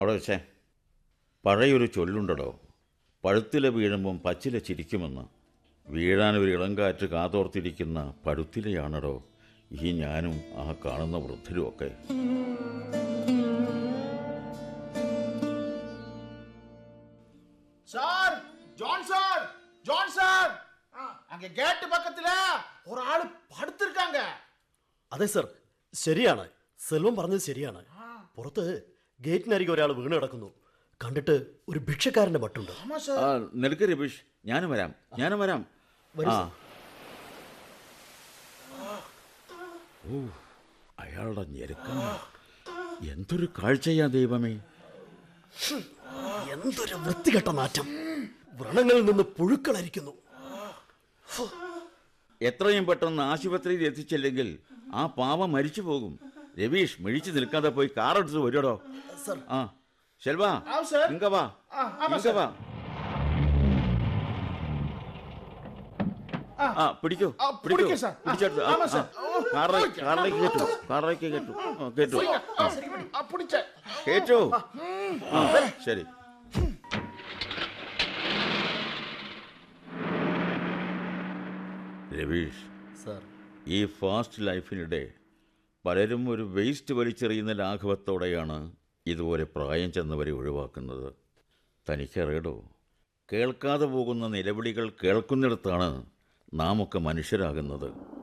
അവിടെ വെച്ചേ പഴയൊരു ചൊല്ലുണ്ടടോ പഴുത്തില വീഴുമ്പം പച്ചില ചിരിക്കുമെന്ന് വീഴാൻ ഒരു ഇളങ്കാറ്റ് കാതോർത്തിരിക്കുന്ന പഴുത്തിലയാണടോ ഈ ഞാനും ആ കാണുന്ന വൃദ്ധരും ഒക്കെ sir John sir John sir அங்க கேட்டு பக்கத்துல ஒரு ஆளு படுத்திருக்காங்க അതെ സർ ശരിയാണ് സെൽവം പറഞ്ഞത് ശരിയാണ് പുറത്ത് ഗേറ്റിനരികെ ഒരാൾ വീണ് കിടക്കുന്നു കണ്ടിട്ട് ഒരു ഭിക്ഷക്കാരന്റെ മട്ടുണ്ട് ஆமா சார் ആ നിൽക്ക് രബീഷ് ഞാനും വരാം ഞാനും വരാം ആ ഓ അയാളുടെ ഞെരുക്കം എന്തൊരു കാഴ്ചയാ ദൈവമേ എന്തൊരു വൃത്തികെട്ട നാറ്റം വ്രണങ്ങളിൽ നിന്ന് പുഴുക്കളരിക്കുന്നു എത്രയും പെട്ടെന്ന് ആശുപത്രിയിൽ എത്തിച്ചില്ലെങ്കിൽ ആ പാവം മരിച്ചു പോകും രവീഷ് മിഴിച്ചു നിൽക്കാതെ പോയി കാർ എടുത്ത് വരുടോ സർ ആ ശെൽവ ആ, സർ. ഇങ്ക വാ ആ, ആമാ, ഇങ്ക വാ ആ പിടിക്കൂ ആ, പിടിക്കൂ പിടിക്കാം, സർ. ആ, പിടിച്ചെടുത്ത് ആ, ആമാ, ആ. സർ. ഓ, കാറിലേക്ക് ഓക്കേ. കാറിലേക്ക് കയറ്റു കാറിലേക്ക് കയറ്റു ആ, കയറ്റു ஆ, பிடிச்ச കയറ്റു ആ ശരി രവീഷ് സർ ഈ ഫാസ്റ്റ് ലൈഫിനിടെ പലരും ഒരു വേസ്റ്റ് വലിച്ചെറിയുന്ന ലാഘവത്തോടെയാണ് ഇതുപോലെ പ്രായം ചെന്നവരെ ഒഴിവാക്കുന്നത് തനിക്കറിയടോ കേൾക്കാതെ പോകുന്ന നിലവിളികൾ കേൾക്കുന്നിടത്താണ് നാം ഒക്കെ മനുഷ്യരാകുന്നത്